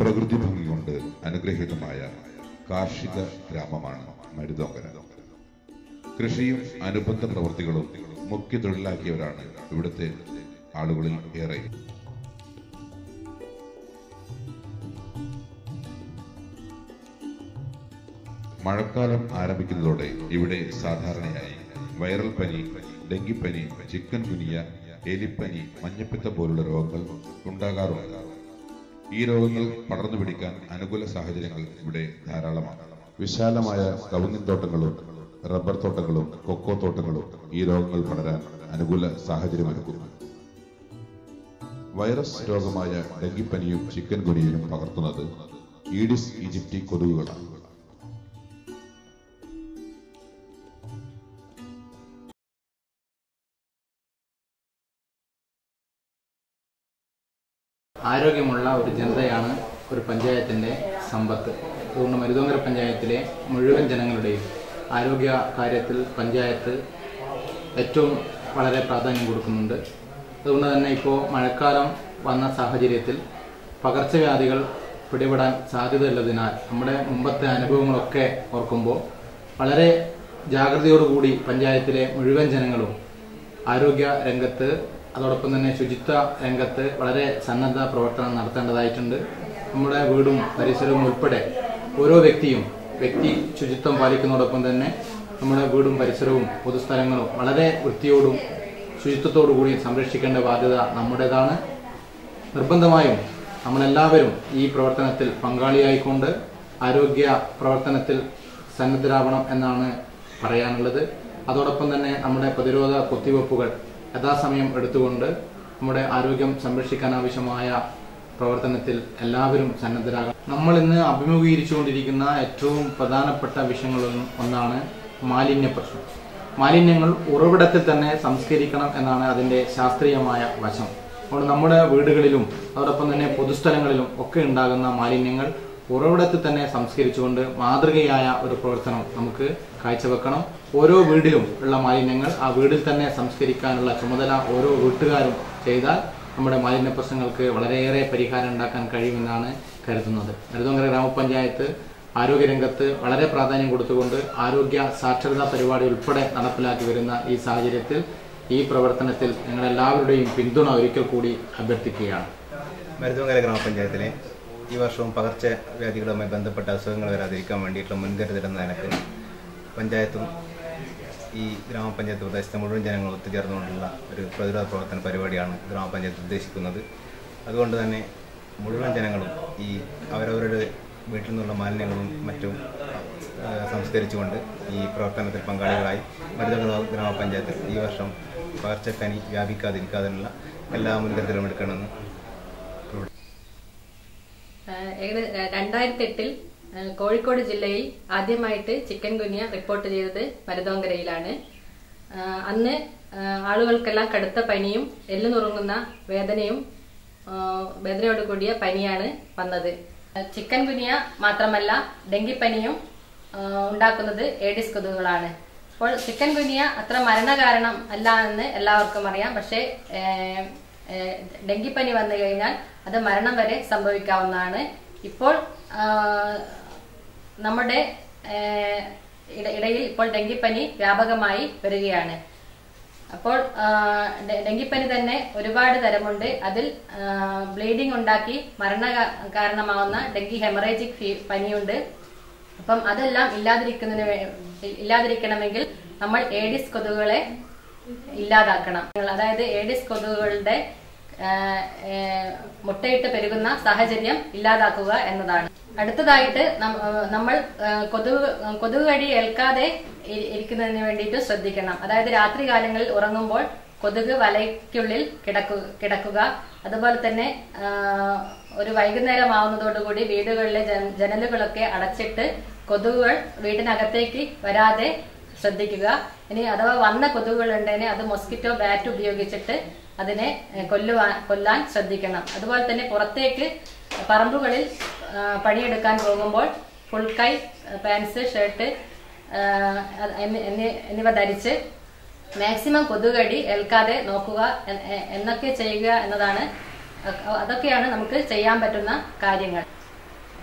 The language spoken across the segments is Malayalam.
പ്രകൃതി ഭംഗി കൊണ്ട് അനുഗ്രഹീതമായ കാർഷിക ഗ്രാമമാണ് മരുതോങ്കര കൃഷിയും അനുബന്ധ പ്രവൃത്തികളും മുഖ്യ തൊഴിലാക്കിയവരാണ് ഇവിടുത്തെ ആളുകളിൽ ഏറെ മഴക്കാലം ആരംഭിക്കുന്നതോടെ ഇവിടെ സാധാരണയായി വൈറൽ പനി ഡെങ്കിപ്പനി ചിക്കൻ ഗുനിയ എലിപ്പനി മഞ്ഞപ്പിത്തം പോലുള്ള രോഗങ്ങൾ ഉണ്ടാകാറുണ്ട് ഈ രോഗങ്ങൾ പടർന്നു പിടിക്കാൻ അനുകൂല സാഹചര്യങ്ങൾ ഇവിടെ ധാരാളമാണ് വിശാലമായ കവുങ്ങിൻ തോട്ടങ്ങളും റബ്ബർ തോട്ടങ്ങളും കൊക്കോ തോട്ടങ്ങളും ഈ രോഗങ്ങൾ പടരാൻ അനുകൂല സാഹചര്യമൊരുക്കുന്നു വൈറസ് രോഗമായ ഡെങ്കിപ്പനിയും ചിക്കൻ ഗുനിയയും പകർത്തുന്നത് ഈഡിസ് ഈജിപ്റ്റി കൊതുകുകളാണ് ആരോഗ്യമുള്ള ഒരു ജനതയാണ് ഒരു പഞ്ചായത്തിൻ്റെ സമ്പത്ത് അതുകൊണ്ട് മരുതോങ്കര പഞ്ചായത്തിലെ മുഴുവൻ ജനങ്ങളുടെയും ആരോഗ്യ കാര്യത്തിൽ പഞ്ചായത്ത് ഏറ്റവും വളരെ പ്രാധാന്യം കൊടുക്കുന്നുണ്ട് അതുകൊണ്ട് തന്നെ ഇപ്പോൾ മഴക്കാലം വന്ന സാഹചര്യത്തിൽ പകർച്ചവ്യാധികൾ പിടിപെടാൻ സാധ്യതയുള്ളതിനാൽ നമ്മുടെ മുമ്പത്തെ അനുഭവങ്ങളൊക്കെ ഓർക്കുമ്പോൾ വളരെ ജാഗ്രതയോടുകൂടി പഞ്ചായത്തിലെ മുഴുവൻ ജനങ്ങളും ആരോഗ്യ രംഗത്ത് അതോടൊപ്പം തന്നെ ശുചിത്വ രംഗത്ത് വളരെ സന്നദ്ധ പ്രവർത്തനം നടത്തേണ്ടതായിട്ടുണ്ട് നമ്മുടെ വീടും പരിസരവും ഉൾപ്പെടെ ഓരോ വ്യക്തിയും വ്യക്തി ശുചിത്വം പാലിക്കുന്നതോടൊപ്പം തന്നെ നമ്മുടെ വീടും പരിസരവും പൊതുസ്ഥലങ്ങളും വളരെ വൃത്തിയോടും ശുചിത്വത്തോടു കൂടി സംരക്ഷിക്കേണ്ട ബാധ്യത നമ്മുടേതാണ് നിർബന്ധമായും നമ്മളെല്ലാവരും ഈ പ്രവർത്തനത്തിൽ പങ്കാളിയായിക്കൊണ്ട് ആരോഗ്യ പ്രവർത്തനത്തിൽ സന്നദ്ധരാവണം എന്നാണ് പറയാനുള്ളത് അതോടൊപ്പം തന്നെ നമ്മുടെ പ്രതിരോധ കുത്തിവയ്പ്പുകൾ യഥാസമയം എടുത്തുകൊണ്ട് നമ്മുടെ ആരോഗ്യം സംരക്ഷിക്കാൻ ആവശ്യമായ പ്രവർത്തനത്തിൽ എല്ലാവരും സന്നദ്ധരാകണം നമ്മൾ ഇന്ന് അഭിമുഖീകരിച്ചുകൊണ്ടിരിക്കുന്ന ഏറ്റവും പ്രധാനപ്പെട്ട വിഷയങ്ങളിൽ ഒന്നാണ് മാലിന്യ പ്രശ്നം മാലിന്യങ്ങൾ ഉറവിടത്തിൽ തന്നെ സംസ്കരിക്കണം എന്നാണ് അതിൻ്റെ ശാസ്ത്രീയമായ വശം അതുകൊണ്ട് നമ്മുടെ വീടുകളിലും അതോടൊപ്പം തന്നെ പൊതുസ്ഥലങ്ങളിലും ഒക്കെ ഉണ്ടാകുന്ന മാലിന്യങ്ങൾ ഉറവിടത്തിൽ തന്നെ സംസ്കരിച്ചുകൊണ്ട് മാതൃകയായ ഒരു പ്രവർത്തനം നമുക്ക് കാഴ്ചവെക്കണം ഓരോ വീടിലും ഉള്ള മാലിന്യങ്ങൾ ആ വീടിൽ തന്നെ സംസ്കരിക്കാനുള്ള ചുമതല ഓരോ വീട്ടുകാരും ചെയ്താൽ നമ്മുടെ മാലിന്യ പ്രശ്നങ്ങൾക്ക് വളരെയേറെ പരിഹാരം ഉണ്ടാക്കാൻ കഴിയുമെന്നാണ് കരുതുന്നത് മരുതോങ്കര ഗ്രാമപഞ്ചായത്ത് ആരോഗ്യരംഗത്ത് വളരെ പ്രാധാന്യം കൊടുത്തുകൊണ്ട് ആരോഗ്യ സാക്ഷരതാ പരിപാടി ഉൾപ്പെടെ നടപ്പിലാക്കി വരുന്ന ഈ സാഹചര്യത്തിൽ ഈ പ്രവർത്തനത്തിൽ ഞങ്ങളെല്ലാവരുടെയും പിന്തുണ ഒരിക്കൽ കൂടി അഭ്യർത്ഥിക്കുകയാണ് മരുതമംഗല ഗ്രാമപഞ്ചായത്തിലെ ഈ വർഷവും പകർച്ചവ്യാധികളുമായി ബന്ധപ്പെട്ട അസുഖങ്ങൾ വരാതിരിക്കാൻ വേണ്ടിയിട്ടുള്ള മുൻകരുതലെന്ന നിലക്ക് പഞ്ചായത്തും ഈ ഗ്രാമപഞ്ചായത്ത് പ്രദേശത്തെ മുഴുവൻ ജനങ്ങൾ ഒത്തുചേർന്നുകൊണ്ടുള്ള ഒരു പ്രതിരോധ പ്രവർത്തന പരിപാടിയാണ് ഗ്രാമപഞ്ചായത്ത് ഉദ്ദേശിക്കുന്നത് അതുകൊണ്ട് തന്നെ മുഴുവൻ ജനങ്ങളും ഈ അവരവരുടെ വീട്ടിൽ നിന്നുള്ള മാലിന്യങ്ങളും മറ്റും ആ, സംസ്കരിച്ചുകൊണ്ട് ഈ പ്രവർത്തനത്തിൽ പങ്കാളികളായി മരുതഗ്രാമ ഗ്രാമപഞ്ചായത്ത് ഈ വർഷം പകർച്ചപ്പനി വ്യാപിക്കാതിരിക്കാതിനുള്ള എല്ലാ മുൻകരുതലും എടുക്കണമെന്ന് രണ്ടായിരത്തി എട്ടിൽ കോഴിക്കോട് ജില്ലയിൽ ആദ്യമായിട്ട് ചിക്കൻ ഗുനിയ റിപ്പോർട്ട് ചെയ്തത് മരുതോങ്കരയിലാണ് ആ, അന്ന് ആ, ആളുകൾക്കെല്ലാം കടുത്ത പനിയും എല്ലു നുറുങ്ങുന്ന വേദനയും ആ, വേദനയോട് കൂടിയ പനിയാണ് വന്നത് ചിക്കൻ ഗുനിയ മാത്രമല്ല ഡെങ്കിപ്പനിയും ആ, ഉണ്ടാക്കുന്നത് ഏഡിസ് കൊതുകുകളാണ് അപ്പോൾ ചിക്കൻ ഗുനിയ അത്ര മരണകാരണം അല്ല എന്ന് എല്ലാവർക്കും അറിയാം പക്ഷേ ഏഹ്, ഏഹ്, ഡെങ്കിപ്പനി വന്നു കഴിഞ്ഞാൽ അത് മരണം വരെ സംഭവിക്കാവുന്നതാണ് ഇപ്പോൾ ആ, നമ്മുടെ ഏഹ്, ഇട- ഇടയിൽ ഇപ്പോൾ ഡെങ്കിപ്പനി വ്യാപകമായി വരികയാണ് അപ്പോൾ ആ, ഡെ- ഡെങ്കിപ്പനി തന്നെ ഒരുപാട് തരമുണ്ട് അതിൽ ബ്ലീഡിംഗ് ഉണ്ടാക്കി മരണ കാ- കാരണമാവുന്ന ഡെങ്കി ഹെമറേജിക് ഫീ പനിയുണ്ട് അപ്പം അതെല്ലാം ഇല്ലാതിരിക്കുന്നതിന് വേ- ഇല്ലാതിരിക്കണമെങ്കിൽ നമ്മൾ ഏഡിസ് കൊതുകുകളെ ഇല്ലാതാക്കണം അതായത് ഏഡിസ് കൊതുകുകളുടെ ആ, ഏ, മുട്ടയിട്ട് പെരുകുന്ന സാഹചര്യം ഇല്ലാതാക്കുക എന്നതാണ് അടുത്തതായിട്ട് നം- ആ, നമ്മൾ ആ, കൊതുക് കൊതുക് കടി ഏൽക്കാതെ ഇ- ഇരിക്കുന്നതിന് വേണ്ടിയിട്ട് ശ്രദ്ധിക്കണം അതായത് രാത്രി കാലങ്ങളിൽ ഉറങ്ങുമ്പോൾ കൊതുക് വലയ്ക്കുള്ളിൽ കിടക്കുക കിടക്കുക അതുപോലെ തന്നെ ആ, ഒരു വൈകുന്നേരം ആവുന്നതോടുകൂടി വീടുകളിലെ ജന- ജനലുകളൊക്കെ അടച്ചിട്ട് കൊതുകുകൾ വീടിനകത്തേക്ക് വരാതെ ശ്രദ്ധിക്കുക ഇനി അഥവാ വന്ന കൊതുകുകൾ ഉണ്ടെങ്കിൽ അത് മൊസ്കിറ്റോ ബാറ്റ് ഉപയോഗിച്ചിട്ട് അതിനെ ഏ, കൊല്ലുവാൻ കൊല്ലാൻ ശ്രദ്ധിക്കണം അതുപോലെ തന്നെ പുറത്തേക്ക് പറമ്പുകളിൽ ആ, പണിയെടുക്കാൻ പോകുമ്പോൾ ഫുൾ കൈ പാൻസ് ഷർട്ട് ആ, അത് എന്നി- എന്നി- എന്നിവ ധരിച്ച് മാക്സിമം കൊതുകടി ഏൽക്കാതെ നോക്കുക എ- എ- എന്നൊക്കെ ചെയ്യുക എന്നതാണ് അ- അതൊക്കെയാണ് നമുക്ക് ചെയ്യാൻ പറ്റുന്ന കാര്യങ്ങൾ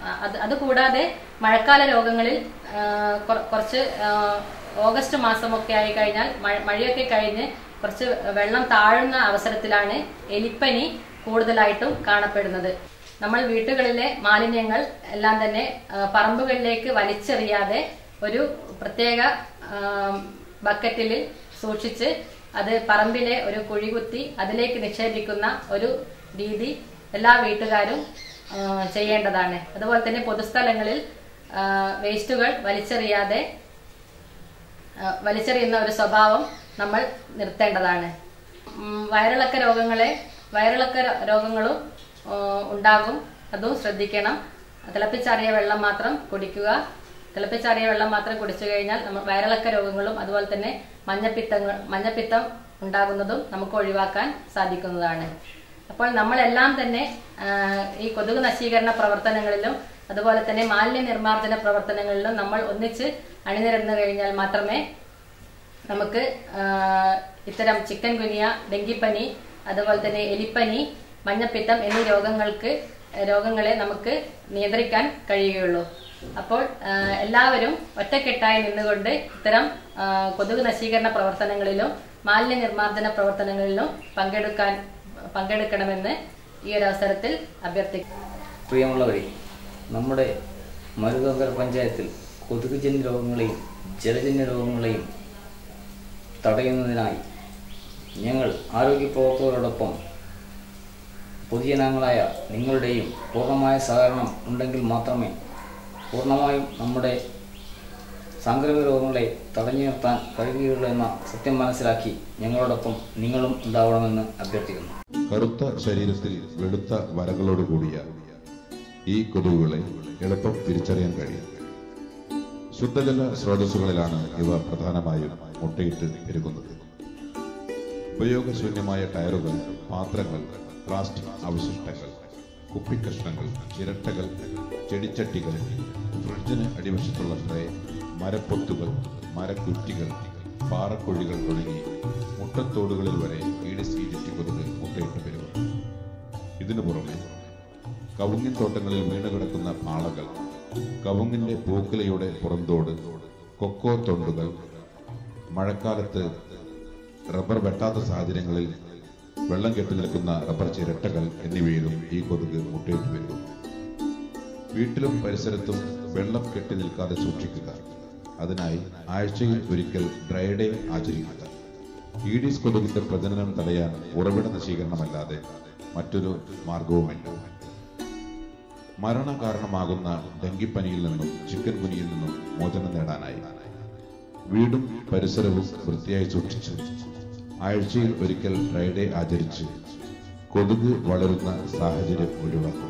ആ, അത് അത് കൂടാതെ മഴക്കാല രോഗങ്ങളിൽ ആ, കുറ- കുറച്ച് ആ, ഓഗസ്റ്റ് മാസമൊക്കെ ആയി കഴിഞ്ഞാൽ മഴ- മഴയൊക്കെ കഴിഞ്ഞ് കുറച്ച് വെള്ളം താഴുന്ന അവസരത്തിലാണ് എലിപ്പനി കൂടുതലായിട്ടും കാണപ്പെടുന്നത് നമ്മൾ വീട്ടുകളിലെ മാലിന്യങ്ങൾ എല്ലാം തന്നെ ആ, പറമ്പുകളിലേക്ക് വലിച്ചെറിയാതെ ഒരു പ്രത്യേക ആ, ബക്കറ്റിൽ സൂക്ഷിച്ച് അത് പറമ്പിലെ ഒരു കുഴി കുത്തി അതിലേക്ക് നിക്ഷേപിക്കുന്ന ഒരു രീതി എല്ലാ വീട്ടുകാരും ആ, ചെയ്യേണ്ടതാണ് അതുപോലെ തന്നെ പൊതുസ്ഥലങ്ങളിൽ ആ, വേസ്റ്റുകൾ വലിച്ചെറിയാതെ ആ, വലിച്ചെറിയുന്ന ഒരു സ്വഭാവം നമ്മൾ നിർത്തേണ്ടതാണ് ഉം, വയറിളക്ക രോഗങ്ങളെ വയറിളക്ക രോ- രോഗങ്ങളും ആ, ഉണ്ടാകും അതും ശ്രദ്ധിക്കണം തിളപ്പിച്ചാറിയ വെള്ളം മാത്രം കുടിക്കുക തിളപ്പിച്ചാറിയ വെള്ളം മാത്രം കുടിച്ചു കഴിഞ്ഞാൽ നമ്മൾ വയറിളക്ക രോഗങ്ങളും അതുപോലെ തന്നെ മഞ്ഞപ്പിത്തങ്ങൾ മഞ്ഞപ്പിത്തം ഉണ്ടാകുന്നതും നമുക്ക് ഒഴിവാക്കാൻ സാധിക്കുന്നതാണ് അപ്പോൾ നമ്മളെല്ലാം തന്നെ ആ, ഈ കൊതുക് നശീകരണ പ്രവർത്തനങ്ങളിലും അതുപോലെ തന്നെ മാലിന്യ നിർമ്മാർജ്ജന പ്രവർത്തനങ്ങളിലും നമ്മൾ ഒന്നിച്ച് അണിനിരന്നു കഴിഞ്ഞാൽ മാത്രമേ നമുക്ക് ആ, ഇത്തരം ചിക്കൻ ഗുനിയ ഡെങ്കിപ്പനി അതുപോലെ തന്നെ എലിപ്പനി മഞ്ഞപ്പിത്തം എന്നീ രോഗങ്ങൾക്ക് രോഗങ്ങളെ നമുക്ക് നിയന്ത്രിക്കാൻ കഴിയുകയുള്ളൂ അപ്പോൾ ആ, എല്ലാവരും ഒറ്റക്കെട്ടായി നിന്നുകൊണ്ട് ഇത്തരം ആ, കൊതുക് നശീകരണ പ്രവർത്തനങ്ങളിലും മാലിന്യ നിർമ്മാർജ്ജന പ്രവർത്തനങ്ങളിലും പങ്കെടുക്കാൻ പങ്കെടുക്കണമെന്ന് ഈ ഒരു അവസരത്തിൽ അഭ്യർത്ഥിക്കുന്നു പ്രിയമുള്ളവരെ നമ്മുടെ മരുതോങ്കര പഞ്ചായത്തിൽ കൊതുകുജന്യ രോഗങ്ങളെയും ജലജന്യ രോഗങ്ങളെയും തടയുന്നതിനായി ഞങ്ങൾ ആരോഗ്യ പ്രവർത്തകരോടൊപ്പം പൊതുജനങ്ങളായ നിങ്ങളുടെയും പൂർണ്ണമായ സഹകരണം ഉണ്ടെങ്കിൽ മാത്രമേ പൂർണ്ണമായും നമ്മുടെ സാംക്രമിക രോഗങ്ങളെ തടഞ്ഞു നിർത്താൻ കഴിയുകയുള്ളൂ എന്ന സത്യം മനസ്സിലാക്കി ഞങ്ങളോടൊപ്പം നിങ്ങളും ഉണ്ടാവണമെന്ന് അഭ്യർത്ഥിക്കുന്നു കറുത്ത ശരീരത്തിൽ വെളുത്ത വരകളോട് കൂടിയ ഈ കൊതുകുകളെ എളുപ്പം തിരിച്ചറിയാൻ കഴിയും ശുദ്ധജല സ്രോതസ്സുകളിലാണ് ഇവ പ്രധാനമായും മുട്ടയിട്ട് പെരുകുന്നത് ഉപയോഗശൂന്യമായ ടയറുകൾ പാത്രങ്ങൾ പ്ലാസ്റ്റിക് അവശിഷ്ടങ്ങൾ കുപ്പിക്കഷ്ണങ്ങൾ ചിരട്ടകൾ ചെടിച്ചട്ടികൾ ഫ്രിഡ്ജിന് അടിവശത്തുള്ള ട്രേ മരപ്പൊത്തുകൾ മരക്കുറ്റികൾ പാറക്കുഴികൾ തുടങ്ങി മുട്ടത്തോടുകളിൽ വരെ ഈഡിസ് ഈജിപ്റ്റ് കൊതുക് മുട്ടയിട്ട് പെരുകുന്നു ഇതിനു പുറമെ കവുങ്ങിൻ തോട്ടങ്ങളിൽ വീണ് കിടക്കുന്ന പാളകൾ കവുങ്ങിന്റെ പൂക്കുലയുടെ പുറന്തോട് കൊക്കോ തൊണ്ടുകൾ മഴക്കാലത്ത് റബ്ബർ വെട്ടാത്ത സാഹചര്യങ്ങളിൽ വെള്ളം കെട്ടി നിൽക്കുന്ന റബ്ബർ ചിരട്ടകൾ എന്നിവയിലും ഈ കൊതുക് മുട്ടയിട്ട് വരുന്നു വീട്ടിലും പരിസരത്തും വെള്ളം കെട്ടി നിൽക്കാതെ സൂക്ഷിക്കുക അതിനായി ആഴ്ചയിൽ ഒരിക്കൽ ഡ്രൈ ഡേ ആചരിക്കുക ഈഡിസ് കൊതുകിന്റെ പ്രജനനം തടയാൻ ഉറവിട നശീകരണമല്ലാതെ മറ്റൊരു മാർഗവുമില്ല മരണ കാരണമാകുന്ന ഡെങ്കിപ്പനിയിൽ നിന്നും ചിക്കൻ കുനിയിൽ നിന്നും മോചനം നേടാനായി വീടും പരിസരവും വൃത്തിയായി സൂക്ഷിച്ച് ആഴ്ചയിൽ ഒരിക്കൽ ഡ്രൈ ഡേ ആചരിച്ച് കൊതുക് വളരുന്ന സാഹചര്യം ഒഴിവാക്കുക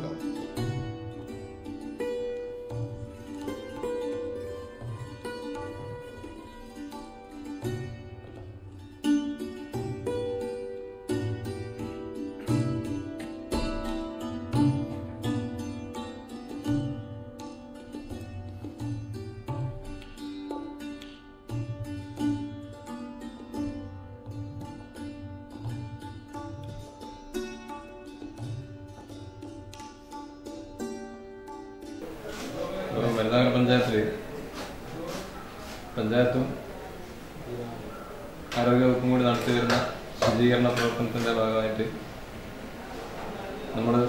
ഇപ്പോൾ മരുന്നാഗർ പഞ്ചായത്തിൽ പഞ്ചായത്തും ആരോഗ്യവകുപ്പും കൂടി നടത്തി വരുന്ന ശുചീകരണ പ്രവർത്തനത്തിൻ്റെ ഭാഗമായിട്ട് നമ്മൾ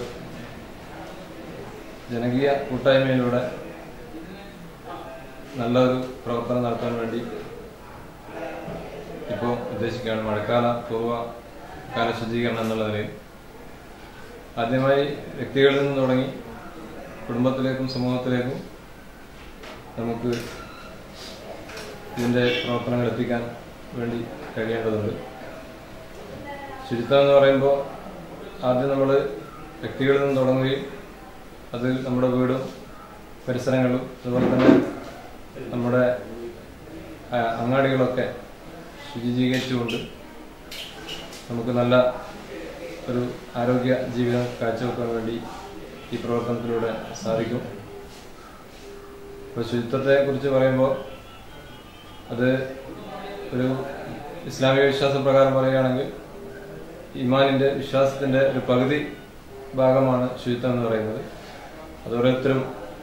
ജനകീയ കൂട്ടായ്മയിലൂടെ നല്ലൊരു പ്രവർത്തനം നടത്താൻ വേണ്ടി ഇപ്പോൾ ഉദ്ദേശിക്കുകയാണ് മഴക്കാല പൂർവ്വകാല ശുചീകരണം എന്നുള്ള നിലയിൽ ആദ്യമായി വ്യക്തികളിൽ നിന്ന് തുടങ്ങി കുടുംബത്തിലേക്കും സമൂഹത്തിലേക്കും നമുക്ക് ഇതിൻ്റെ പ്രവർത്തനങ്ങൾ എത്തിക്കാൻ വേണ്ടി കഴിയേണ്ടതുണ്ട് ശുചിത്വം എന്ന് പറയുമ്പോൾ ആദ്യം നമ്മൾ വ്യക്തികളിൽ നിന്ന് തുടങ്ങുകയും അത് നമ്മുടെ വീടും പരിസരങ്ങളും അതുപോലെ തന്നെ നമ്മുടെ ആ, അങ്ങാടികളൊക്കെ ശുചീകരിച്ചുകൊണ്ട് നമുക്ക് നല്ല ഒരു ആരോഗ്യ ജീവിതം കാഴ്ചവെക്കാൻ വേണ്ടി ഈ പ്രവർത്തനത്തിലൂടെ സാധിക്കും ഇപ്പോൾ ശുചിത്വത്തെ കുറിച്ച് പറയുമ്പോൾ അത് ഒരു ഇസ്ലാമിക വിശ്വാസപ്രകാരം പറയുകയാണെങ്കിൽ ഇമാനിന്റെ വിശ്വാസത്തിന്റെ ഒരു പകുതി ഭാഗമാണ് ശുചിത്വം എന്ന് പറയുന്നത് അത് ഓരോരുത്തരും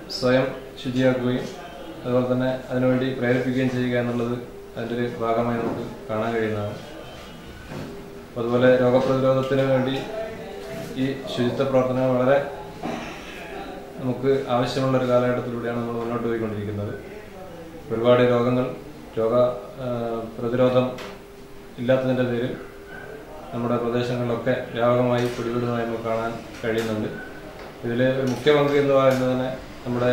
സ്വയം ശുചിയാക്കുകയും അതുപോലെ തന്നെ അതിനുവേണ്ടി പ്രേരിപ്പിക്കുകയും ചെയ്യുക എന്നുള്ളത് അതിൻ്റെ ഒരു ഭാഗമായി നമുക്ക് കാണാൻ കഴിയുന്നതാണ് അപ്പോൾ അതുപോലെ രോഗപ്രതിരോധത്തിന് വേണ്ടി ഈ ശുചിത്വ പ്രവർത്തനങ്ങൾ വളരെ നമുക്ക് ആവശ്യമുള്ള ഒരു കാലഘട്ടത്തിലൂടെയാണ് നമ്മൾ മുന്നോട്ട് പോയിക്കൊണ്ടിരിക്കുന്നത് ഒരുപാട് രോഗങ്ങൾ രോഗ ആ, പ്രതിരോധം ഇല്ലാത്തതിൻ്റെ പേരിൽ നമ്മുടെ പ്രദേശങ്ങളിലൊക്കെ വ്യാപകമായി പിടിപെടുന്നതായി നമുക്ക് കാണാൻ കഴിയുന്നുണ്ട് ഇതിൽ ഒരു മുഖ്യ പങ്ക് എന്ന് പറയുന്നത് തന്നെ നമ്മുടെ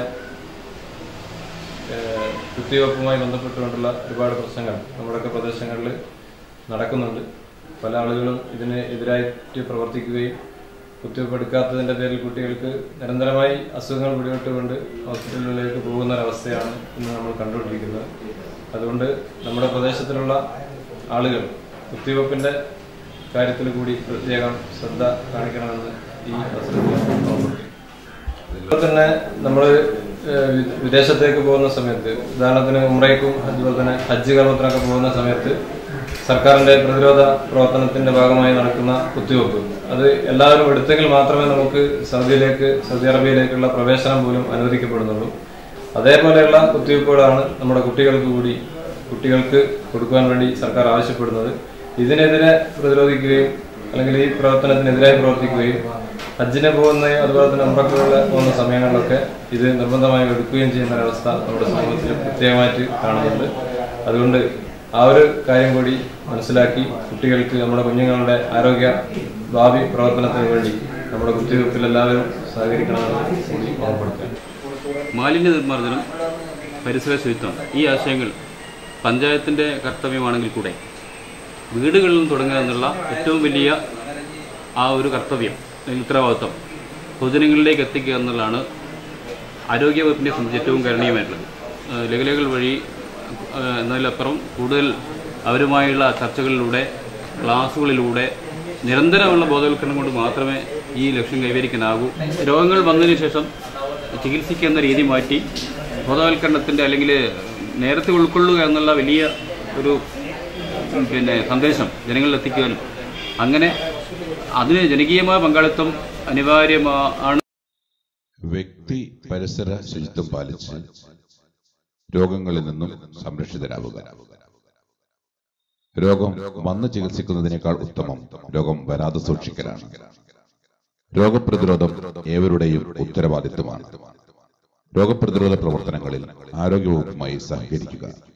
ഏഹ്, കുത്തിവെപ്പുമായി ബന്ധപ്പെട്ടുകൊണ്ടുള്ള ഒരുപാട് പ്രശ്നങ്ങൾ നമ്മുടെയൊക്കെ പ്രദേശങ്ങളിൽ നടക്കുന്നുണ്ട് പല ആളുകളും ഇതിന് എതിരായിട്ട് പ്രവർത്തിക്കുകയും കുത്തിവെപ്പ് എടുക്കാത്തതിൻ്റെ പേരിൽ കുട്ടികൾക്ക് നിരന്തരമായി അസുഖങ്ങൾ പിടിപെട്ടുകൊണ്ട് ഹോസ്പിറ്റലുകളിലേക്ക് പോകുന്ന ഒരവസ്ഥയാണ് ഇന്ന് നമ്മൾ കണ്ടുകൊണ്ടിരിക്കുന്നത് അതുകൊണ്ട് നമ്മുടെ പ്രദേശത്തിലുള്ള ആളുകൾ കുത്തിവെപ്പിൻ്റെ കാര്യത്തിൽ കൂടി പ്രത്യേകം ശ്രദ്ധ കാണിക്കണമെന്ന് ഈ അവസരത്തിൽ ഓർമ്മപ്പെടുത്തി അതുപോലെ തന്നെ നമ്മൾ വിദേശത്തേക്ക് പോകുന്ന സമയത്ത് ഉദാഹരണത്തിന് ഉമ്രയ്ക്കും അതുപോലെ തന്നെ ഹജ്ജ് കർമ്മത്തിനൊക്കെ പോകുന്ന സമയത്ത് സർക്കാരിന്റെ പ്രതിരോധ പ്രവർത്തനത്തിന്റെ ഭാഗമായി നടക്കുന്ന കുത്തിവെപ്പ് അത് എല്ലാവരും എടുത്തെങ്കിൽ മാത്രമേ നമുക്ക് സൗദിയിലേക്ക് സൗദി അറേബ്യയിലേക്കുള്ള പ്രവേശനം പോലും അനുവദിക്കപ്പെടുന്നുള്ളൂ അതേപോലെയുള്ള കുത്തിവെപ്പുകളാണ് നമ്മുടെ കുട്ടികൾക്ക് കൂടി കുട്ടികൾക്ക് കൊടുക്കുവാൻ വേണ്ടി സർക്കാർ ആവശ്യപ്പെടുന്നത് ഇതിനെതിരെ പ്രതിരോധിക്കുകയും അല്ലെങ്കിൽ ഈ പ്രവർത്തനത്തിനെതിരായി പ്രവർത്തിക്കുകയും ഹജ്ജിന് പോകുന്നതും അതുപോലെ തന്നെ ഉമ്രക്കുകളിൽ പോകുന്ന സമയങ്ങളിലൊക്കെ ഇത് നിർബന്ധമായും എടുക്കുകയും ചെയ്യുന്ന ഒരവസ്ഥ നമ്മുടെ സമൂഹത്തിൽ പ്രത്യേകമായിട്ട് കാണുന്നുണ്ട് അതുകൊണ്ട് ആ ഒരു കാര്യം കൂടി മനസ്സിലാക്കി കുട്ടികൾക്ക് നമ്മുടെ കുഞ്ഞുങ്ങളുടെ ആരോഗ്യ ഭാവി പ്രവർത്തനത്തിന് വേണ്ടി നമ്മുടെ കുത്തിവയ്പ്പിൽ എല്ലാവരും സഹകരിക്കണമെന്ന് കൂടി ഓർമ്മപ്പെടുത്തുക മാലിന്യ നിർമ്മാർജ്ജനം പരിസര ശുചിത്വം ഈ ആശയങ്ങൾ പഞ്ചായത്തിൻ്റെ കർത്തവ്യമാണെങ്കിൽ കൂടെ വീടുകളിൽ നിന്ന് തുടങ്ങുക എന്നുള്ള ഏറ്റവും വലിയ ആ ഒരു കർത്തവ്യം അല്ലെങ്കിൽ ഉത്തരവാദിത്വം പൊതുജനങ്ങളിലേക്ക് എത്തിക്കുക എന്നുള്ളതാണ് ആരോഗ്യ വകുപ്പിനെ സംബന്ധിച്ച് ഏറ്റവും കരണീയമായിട്ടുള്ളത് ഏഹ് ലഘുലേഖകൾ വഴി ഏഹ് എന്നതിലപ്പുറം കൂടുതൽ അവരുമായുള്ള ചർച്ചകളിലൂടെ ക്ലാസ്സുകളിലൂടെ നിരന്തരമുള്ള ബോധവൽക്കരണം കൊണ്ട് മാത്രമേ ഈ ലക്ഷ്യം കൈവരിക്കാനാകൂ രോഗങ്ങൾ വന്നതിന് ശേഷം ചികിത്സിക്കുന്ന രീതി മാറ്റി ബോധവൽക്കരണത്തിൻ്റെ അല്ലെങ്കിൽ നേരത്തെ ഉൾക്കൊള്ളുക എന്നുള്ള വലിയ ഒരു പിന്നെ സന്ദേശം ജനങ്ങളിൽ എത്തിക്കുവാനും അങ്ങനെ അതിന് ജനകീയമായ പങ്കാളിത്തം അനിവാര്യമാണ് വ്യക്തി പരിസര ശുചിത്വം പാലിച്ച് രോഗങ്ങളിൽ നിന്നും സംരക്ഷിതരാവുക രോഗം വന്ന് ചികിത്സിക്കുന്നതിനേക്കാൾ ഉത്തമം രോഗം വരാതെ സൂക്ഷിക്കലാണ് രോഗപ്രതിരോധം ഏവരുടെയും ഉത്തരവാദിത്വമാണ് രോഗപ്രതിരോധ പ്രവർത്തനങ്ങളിൽ ആരോഗ്യവകുപ്പുമായി സഹകരിക്കുക